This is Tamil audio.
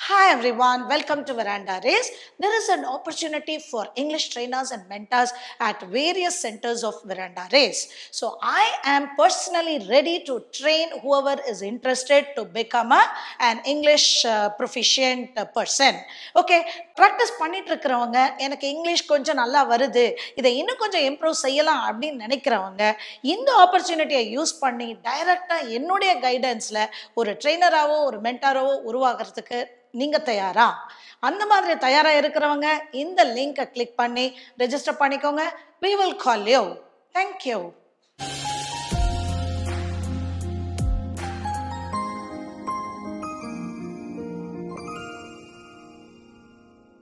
Hi everyone, welcome to Veranda Race. There is an opportunity for English trainers and mentors at various centers of Veranda Race. So I am personally ready to train whoever is interested to become a, an English uh, proficient uh, person. Okay, practice பண்ணிட்டு இருக்கிறவங்க எனக்கு இங்கிலீஷ் கொஞ்சம் நல்லா வருது இதை இன்னும் கொஞ்சம் இம்ப்ரூவ் செய்யலாம் அப்படின்னு நினைக்கிறவங்க இந்த ஆப்பர்ச்சுனிட்டியை யூஸ் பண்ணி டைரக்டாக என்னுடைய கைடன்ஸில் ஒரு ட்ரெயினராகவோ ஒரு மென்டாராவோ உருவாகிறதுக்கு நீங்கள் தயாரா அந்த மாதிரி தயாராக இருக்கிறவங்க இந்த லிங்கை கிளிக் பண்ணி ரெஜிஸ்டர் பண்ணிக்கோங்க we will call you thank you